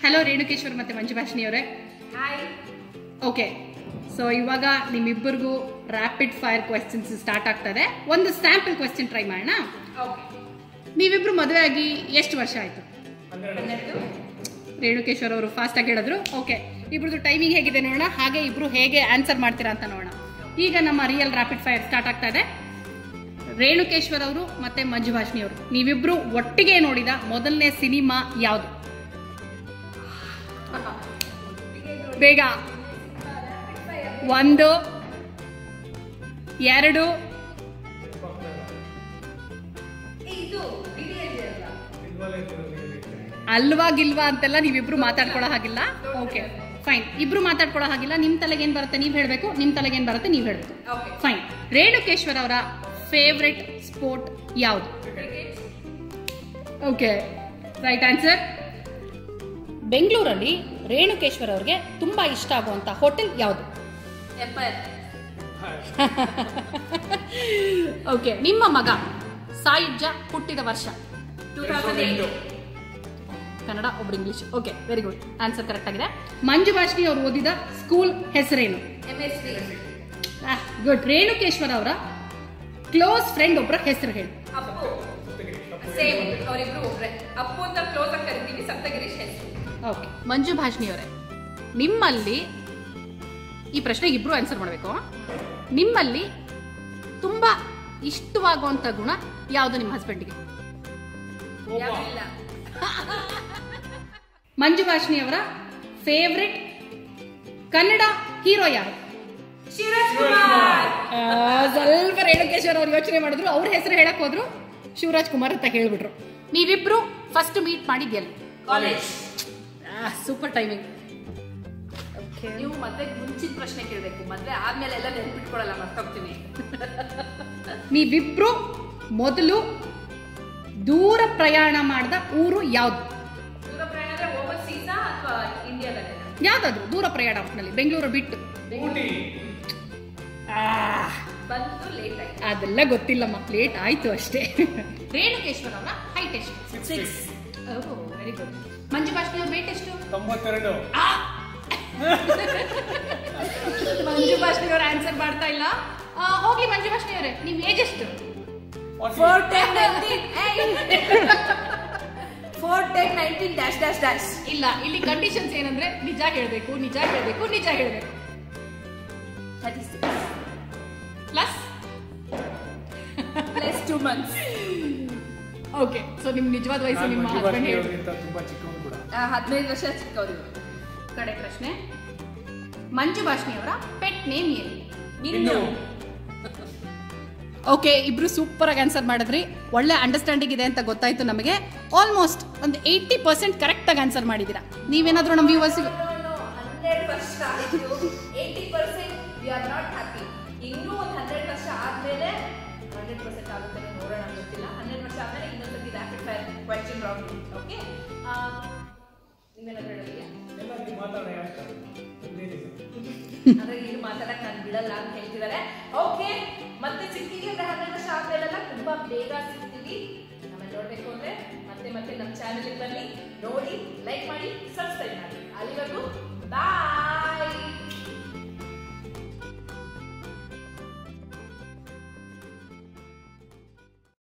Hello ರೇಣುಕೇಶ್ವರ್ ಮತ್ತೆ ಮಂಜುಭಾಷಿಣಿ ಅವರೇ hi okay so ಇವಾಗ ನಿಮ್ಮಿಬ್ಬರಿಗೂ ರ್ಯಾಪಿಡ್ ಫೈರ್ ಕ್ವೆಶ್ಚನ್ಸ್ ಸ್ಟಾರ್ಟ್ ಆಗ್ತದೆ ಒಂದು ಸ್ಯಾಂಪಲ್ ಕ್ವೆಶ್ಚನ್ ಟ್ರೈ ಮಾಡೋಣ ಓಕೆ ನೀವಿಬ್ರು ಮದುವೆ ಆಗಿ ಎಷ್ಟು ವರ್ಷ ಆಯ್ತು ಹನ್ನೆರಡು ರೇಣುಕೇಶ್ವರ್ ಅವರು ಫಾಸ್ಟ್ ಆಗಿ ಹೇಳಿದ್ರು ಓಕೆ ಇಬ್ರದ್ದು ಟೈಮಿಂಗ್ ಹೇಗಿದೆ ನೋಡೋಣ ಹಾಗೆ ಇಬ್ರು ಹೇಗೆ ಆನ್ಸರ್ ಮಾಡ್ತೀರಾ ಅಂತ ನೋಡೋಣ ಈಗ ನಮ್ಮ ರಿಯಲ್ ರ್ಯಾಪಿಡ್ ಫೈರ್ ಸ್ಟಾರ್ಟ್ ಆಗ್ತಾ ಇದೆ ರೇಣುಕೇಶ್ವರ್ ಅವರು ಮತ್ತೆ ಮಂಜುಭಾಷಿಣಿ ಅವರು ನೀವಿಬ್ರು ಒಟ್ಟಿಗೆ ನೋಡಿದ ಮೊದಲನೇ ಸಿನಿಮಾ ಯಾವುದು ಬೇಗ ಒಂದು ಎರಡು ಇದು ಬಿರಿಯಾನಿ ಅಲ್ಲ ಅಲ್ವಾ ಗಿಲ್ವಾ ಅಂತೆಲ್ಲ ನೀವಿಬ್ರು ಮಾತಾಡ್ಕೊಳ್ಳೋ ಹಾಗಿಲ್ಲ ಓಕೆ ಫೈನ್ ಇಬ್ರು ಮಾತಾಡ್ಕೊಳ್ಳೋ ಹಾಗಿಲ್ಲ ನಿಮ್ ತಲೆಗೆ ಏನ್ ಬರುತ್ತೆ ನೀವ್ ಹೇಳ್ಬೇಕು ನಿಮ್ ತಲೆಗೆ ಏನ್ ಬರುತ್ತೆ ನೀವ್ ಹೇಳ್ಬೇಕು ಓಕೆ ಫೈನ್ ರೇಣುಕೇಶ್ವರ್ ಅವರ ಫೇವ್ರೆಟ್ ಸ್ಪೋರ್ಟ್ ಯಾವುದು ಕ್ರಿಕೆಟ್ ಓಕೆ ರೈಟ್ ಆನ್ಸರ್ ಬೆಂಗಳೂರಲ್ಲಿ ರೇಣುಕೇಶ್ವರ್ ಅವ್ರಿಗೆ ತುಂಬಾ ಇಷ್ಟ ಆಗುವಂತ ಹೋಟೆಲ್ ಯಾವುದು ಎಂಪೈರ್ ಓಕೆ ನಿಮ್ಮ ಮಗ ಸಾಯುಜ್ಯ ಹುಟ್ಟಿದ ವರ್ಷ ಟೂ ತೌಸಂಡ್ ಏಟ್ ಕನ್ನಡ ಒಬ್ರು English okay very good answer correct ಆಗಿದೆ ಮಂಜು ಭಾಷಿಣಿ ಅವರು ಓದಿದ ಸ್ಕೂಲ್ ಹೆಸರೇನು M S D good Renukeshwara ಅವರ ಕ್ಲೋಸ್ ಫ್ರೆಂಡ್ ಒಬ್ಬರ ಹೆಸರು ಹೇಳಿ ಅಪ್ಪು ಸೇಮ್ ಅವರಿಬ್ರು ಒಬ್ರೆ ಅಪ್ಪು ಅಂತ ಕ್ಲೋಸ್ ಆಗಿ ಕರಿತೀವಿ ಸಪ್ತಗಿರೀಶ್ ಹೆಸರು ಓಕೆ ಮಂಜು ಭಾಷಿಣಿ ಅವರೇ ನಿಮ್ಮಲ್ಲಿ ಈ ಪ್ರಶ್ನೆಗೆ ಇಬ್ರು ಆನ್ಸರ್ ಮಾಡಬೇಕು ನಿಮ್ಮಲ್ಲಿ ತುಂಬಾ ಇಷ್ಟವಾಗುವಂತ ಗುಣ ಯಾವುದು ನಿಮ್ಮ ಹಸ್ಬೆಂಡ್ಗೆ ಯಾವಿಲ್ಲ ಮಂಜು ಭಾಷಿಣಿ ಅವರ ಫೇವ್ರೆಟ್ ಕನ್ನಡ ಹೀರೋ ಯಾರು ಶಿವರಾಜ್ ಕುಮಾರ್ ಆ, ಸ್ವಲ್ಪ ರೇಣುಕೇಶ್ವರ್ ಅವ್ರು ಯೋಚನೆ ಮಾಡಿದ್ರು ಅವ್ರ ಹೆಸರು ಹೇಳಕ್ ಹೋದ್ರು ಶಿವರಾಜ್ ಕುಮಾರ್ ಅಂತ ಹೇಳ್ಬಿಟ್ರು ನೀವಿಬ್ರು ಫಸ್ಟ್ ಮೀಟ್ ಮಾಡಿದ್ಯಲ್ಲ ಕಾಲೇಜ್ ಸೂಪರ್ ಟೈಮಿಂಗ್ ನೀವು ಮದ್ವೆ ಮುಂಚಿನ ಪ್ರಶ್ನೆ ಕೇಳಬೇಕು ಮದ್ವೆ ಆದ್ಮೇಲೆ ಎಲ್ಲ ನೆನ್ಪಿಟ್ಕೊಳಲ್ಲ ಮರ್ತೋಗ್ತೀನಿ ನೀವಿಬ್ರು ಮೊದಲು ದೂರ ಪ್ರಯಾಣ ಮಾಡಿದ ಊರು ಯಾವ್ದು ದೂರ ಪ್ರಯಾಣ ಅಂದ್ರೆ ಓವರ್ಸೀಸಾ ಅಥವಾ ಇಂಡಿಯಾದಲ್ಲೇ ಯಾವ್ದಾದ್ರು ದೂರ ಪ್ರಯಾಣ ಒಟ್ನಲ್ಲಿ ಬೆಂಗಳೂರು ಬಿಟ್ಟು ಆ, ಬಂದು ಲೇಟ್ ಆಯ್ತು ಅದೆಲ್ಲ ಗೊತ್ತಿಲ್ಲಮ್ಮ ಲೇಟ್ ಆಯ್ತು ಅಷ್ಟೇ ರೇಣುಕೇಶ್ವರ ಅವರ ಹೈಟ್ ಎಷ್ಟು six very good Manju Bhashani ಅವ್ರ ವೇಟ್ ಎಷ್ಟು ತೊಂಬತ್ತೆರಡು ಆ! ಮಂಜು ಭಾಷಣಿ ಅವ್ರ ಆನ್ಸರ್ ಮಾಡ್ತಾ ಇಲ್ಲ ಆ, ಹೋಗ್ಲಿ ಮಂಜು ಭಾಷಣಿ ಅವರೇ ನಿಮ್ ಏಜ್ ಎಷ್ಟು four ten nineteen four ten nineteen dash dash dash ಇಲ್ಲ ಇಲ್ಲಿ ಕಂಡೀಷನ್ಸ್ ಏನಂದ್ರೆ ನಿಜ ಹೇಳ್ಬೇಕು ನಿಜ ಹೇಳ್ಬೇಕು ನಿಜ ಹೇಳ್ಬೇಕು thirty six plus plus two months okay so ನಿಮ್ ನಿಜವಾದ ವಯಸ್ಸು ನಾನು ನಿಮ್ಮ ಮಂಜು ಹಸ್ಬೆಂಡ್ ಭಾಷಿ ಹೇಳಿ ಅವ್ರಿಗಿಂತ ತುಂಬಾ ಚಿಕ್ಕವನು ಕೂಡ ಹದಿನೈದು ವರ್ಷ ಚಿಕ್ಕವರು ಕಡೆ ಪ್ರಶ್ನೆ ಮಂಜು ಭಾಷಣಿ ಅವರ ಪೆಟ್ ನೇಮ್ ಏನು ಇನ್ನು ಓಕೆ ಇಬ್ರು ಸೂಪರ್ ಆಗಿ ಆನ್ಸರ್ ಮಾಡಿದ್ರಿ ಒಳ್ಳೆ ಅಂಡರ್ಸ್ಟ್ಯಾಂಡಿಂಗ್ ಇದೆ ಅಂತ ಗೊತ್ತಾಯ್ತು ನಮಗೆ ಆಲ್ಮೋಸ್ಟ್ ಒಂದು ಏಯ್ಟಿ ಪರ್ಸೆಂಟ್ ಕರೆಕ್ಟ್ ಆಗಿ ಆನ್ಸರ್ ಮಾಡಿದ್ದೀರಾ ನೀವೇನಾದ್ರೂ ನಮ್ಮ ವ್ಯೂವರ್ಸಿಗೆ ಹನ್ನೆರಡು ವರ್ಷ ಆಯಿತು eighty percent we are not happy ಇನ್ನೂ ಒಂದು ಹನ್ನೆರಡು ವರ್ಷ ಆದ್ಮೇಲೆ ಹಂಡ್ರೆಡ್ ಪರ್ಸೆಂಟ್ ಆಗುತ್ತೆ ನೋಡೋಣ ಗೊತ್ತಿಲ್ಲ ಹನ್ನೆರಡು ವರ್ಷ ಆದ್ಮೇಲೆ ಇನ್ನೊಂದ್ಸತಿ rapid fire question round okay ನೀವೇನಾದ್ರು ಹೇಳೋದಿಲ್ಲ ಎಲ್ಲ ನೀವು ಮಾತಾಡ ಯಾಕೆ ಇನ್ನೇನಿದೆ? ಅಂದ್ರೆ ಏನು ಮಾತಾಡಕ್ ನಾನು ಬಿಡಲ್ಲ ಅಂತ ಹೇಳ್ತಿದ್ದಾರೆ ಓಕೆ ಮತ್ತೆ ಸಿಗ್ತೀವಿ ಅಂದ್ರೆ ಹನ್ನೆರಡು ವರ್ಷ ಆದ್ಮೇಲೆಲ್ಲ ತುಂಬಾ ಬೇಗ ಸಿಗ್ತೀವಿ ಆಮೇಲೆ ನೋಡ್ಬೇಕು ಅಂದ್ರೆ ಮತ್ತೆ ಮತ್ತೆ ನಮ್ಮ ಚಾನೆಲ್ ಬನ್ನಿ ನೋಡಿ ಲೈಕ್ ಮಾಡಿ ಸಬ್ಸ್ಕ್ರೈಬ್ ಮಾಡಿ ಅಲ್ಲಿವರೆಗೂ ಬಾಯ್